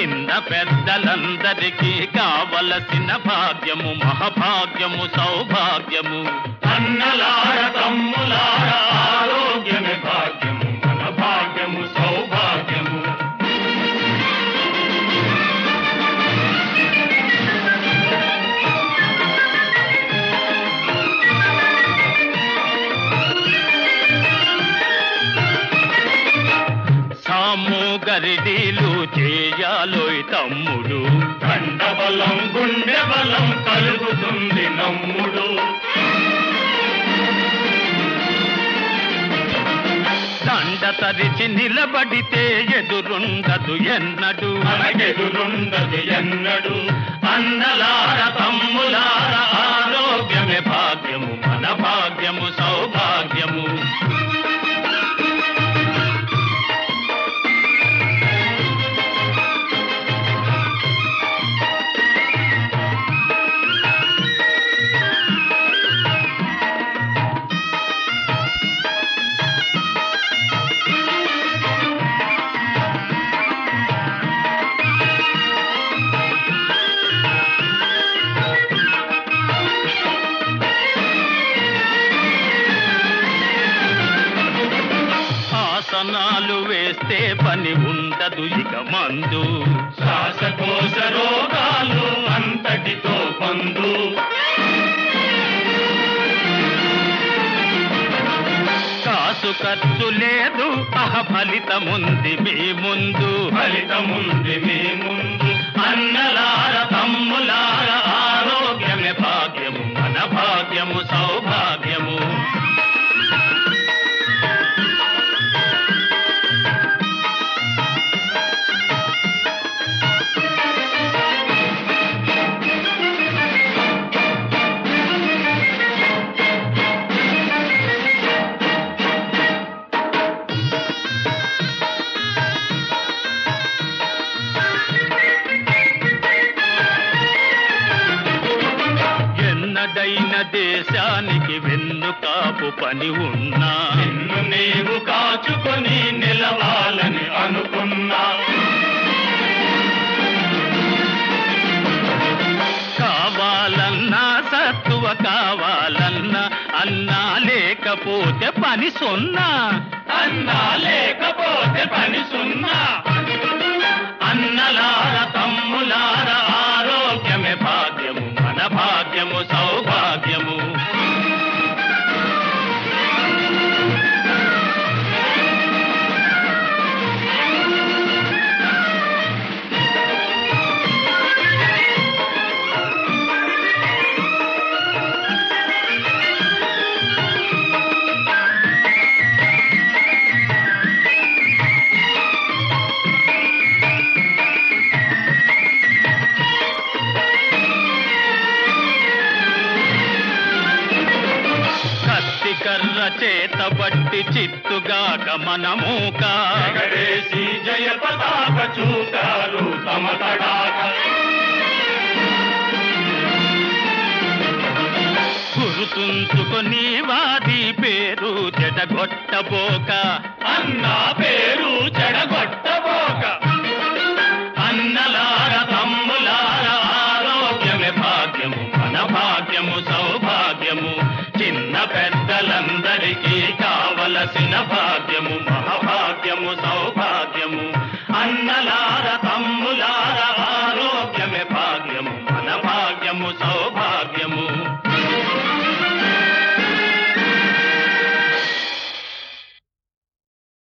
చిన్న పెద్దలందరికీ కావలసిన భాగ్యము మహాభాగ్యము సౌభాగ్యము అన్నలార తమ్ములార ఆరోగ్యమే భాగ్యము మన భాగ్యము సౌభాగ్యము సాము గరిడీలు చేయాలోయ్ తమ్ముడు కండబలం గుండె బలం కలుగుతుంది నమ్ముడు దండ తరిచి నిలబడితే ఎదురుండదు ఎన్నడు మనకెదురుండదు ఎన్నడు అన్నలార తమ్ములార ఆరోగ్యమే భాగ్యము మన భాగ్యము సౌభాగ్యము ఆసనాలు వేస్తే పని ఉండదు ఇక మందు శ్వాసకోశ రోగాలు అంతటితో పొందు కాసు ఖర్చు లేదు అహ ఫలితముంది మీ ముందు ఫలితముంది మీ ముందు అన్నలార తమ్ములార ఆరోగ్యమే భాగ్యము మన భాగ్యము సౌభాగ్యము ఎన్నడైన దేశానికి వెన్నుకాపు పని ఉన్నా నిన్ను నీవు కాచుకొని నిలవాలని అనుకున్నా కావాలన్నా సత్తువ కావాలన్నా అన్నా లేకపోతే పని సున్నా అన్నా లేకపోతే పని సున్నా అన్నలార తమ్ములార ఆరోగ్యమే భాగ్యము మన భాగ్యము సౌభాగ్యము కత్తి కర్ర చేత బట్టి చిత్తుగాక మనమూక ఎగరేసి జయ పతాక చూతారు తమ తడాక గురుతుంచుకొని వాది పేరు చెడగొట్టబోక అన్నా పేరు చెడగొట్టబోక అన్నలార తమ్ములార ఆరోగ్యమే భాగ్యము మన భాగ్యము సౌభాగ్యము చిన్న పెద్దలందరికీ కావలసిన భాగ్యము మహాభాగ్యము సౌభాగ్యము